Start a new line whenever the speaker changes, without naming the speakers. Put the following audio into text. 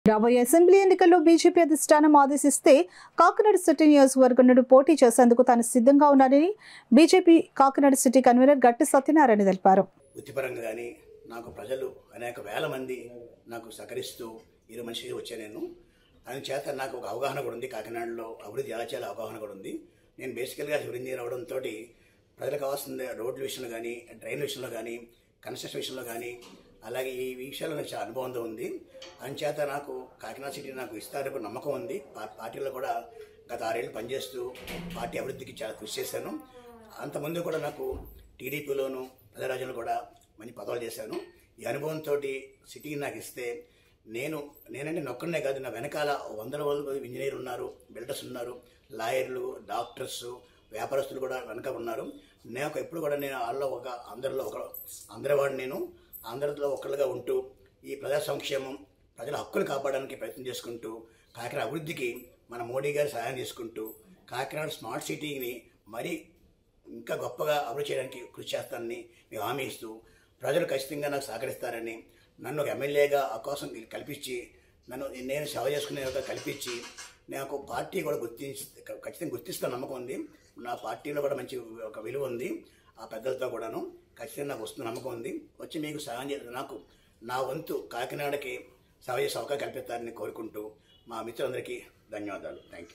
రాబోయే అసెంబ్లీ ఎన్నికల్లో బీజేపీ అధిష్టానం ఆదేశిస్తే కాకినాడ సిటీ నియోజకవర్గం నుండి పోటీ చేసేందుకు తాను సిద్ధంగా ఉన్నానని బీజేపీ కాకినాడ సిటీ కన్వీనర్ గట్టి సత్యనారాయణ తెలిపారు
వృత్తిపరంగా కానీ నాకు ప్రజలు అనేక వేల మంది నాకు సహకరిస్తూ ఇరు మనిషిగా వచ్చా నేను అందుచేత నాకు ఒక అవగాహన కూడా ఉంది కాకినాడలో అభివృద్ధి ఎలా చేయాలో అవగాహన కూడా ఉంది నేను బేసికల్గా అభివృద్ధి రావడంతో ప్రజలకు కావాల్సిన రోడ్ల విషయంలో కానీ డ్రైన్ విషయంలో కానీ కన్స్ట్రక్షన్ విషయంలో కానీ అలాగే ఈ విషయాల్లో నాకు చాలా అనుభవంతో ఉంది అందుచేత నాకు కాకినాడ సిటీ నాకు ఇస్తారని నమ్మకం ఉంది పా- పార్టీలో కూడా గత ఆరేళ్ళు పనిచేస్తూ పార్టీ అభివృద్ధికి చాలా కృషి చేశాను అంతకుముందు కూడా నాకు టీడీపీలోను ప్రజారాజ్యంలో కూడా మంచి పదవులు చేశాను ఈ అనుభవంతో సిటీకి నాకు ఇస్తే నేను నేనంటే నొక్కడనే కాదు నా వెనకాల వందల వందల ఇంజనీర్లు ఉన్నారు బిల్డర్స్ ఉన్నారు లాయర్లు డాక్టర్స్ వ్యాపారస్తులు కూడా వెనక ఉన్నారు నాకు ఎప్పుడు కూడా నేను వాళ్ళలో ఒక అందరిలో ఒక అందరి వాడు నేను అందరిలో ఒకళ్ళుగా ఉంటూ ఈ ప్రజా సంక్షేమం ప్రజల హక్కులు కాపాడడానికి ప్రయత్నం చేసుకుంటూ కాకినాడ అభివృద్ధికి మన మోడీ గారి సహాయం చేసుకుంటూ కాకినాడ స్మార్ట్ సిటీని మరీ ఇంకా గొప్పగా అభివృద్ధి చేయడానికి కృషి చేస్తానని మీకు హామీ ఇస్తూ ప్రజలు ఖచ్చితంగా నాకు సహకరిస్తారని నన్ను ఒక ఎమ్మెల్యేగా అవకాశం కల్పించి నన్ను నేను సేవ చేసుకునే విధంగా కల్పించి నాకు పార్టీ కూడా గుర్తించి ఖచ్చితంగా గుర్తిస్తున్న నమ్మకం ఉంది నా పార్టీలో కూడా మంచి ఒక విలువ ఉంది ఆ పెద్దలతో కూడాను ఖచ్చితంగా నాకు వస్తున్న నమ్మకం ఉంది వచ్చి మీకు సహాయం చేసి నాకు నా వంతు కాకినాడకి సేవ చేసే అవకాశం కల్పిస్తారని కోరుకుంటూ మా మిత్రులందరికీ ధన్యవాదాలు థ్యాంక్ యూ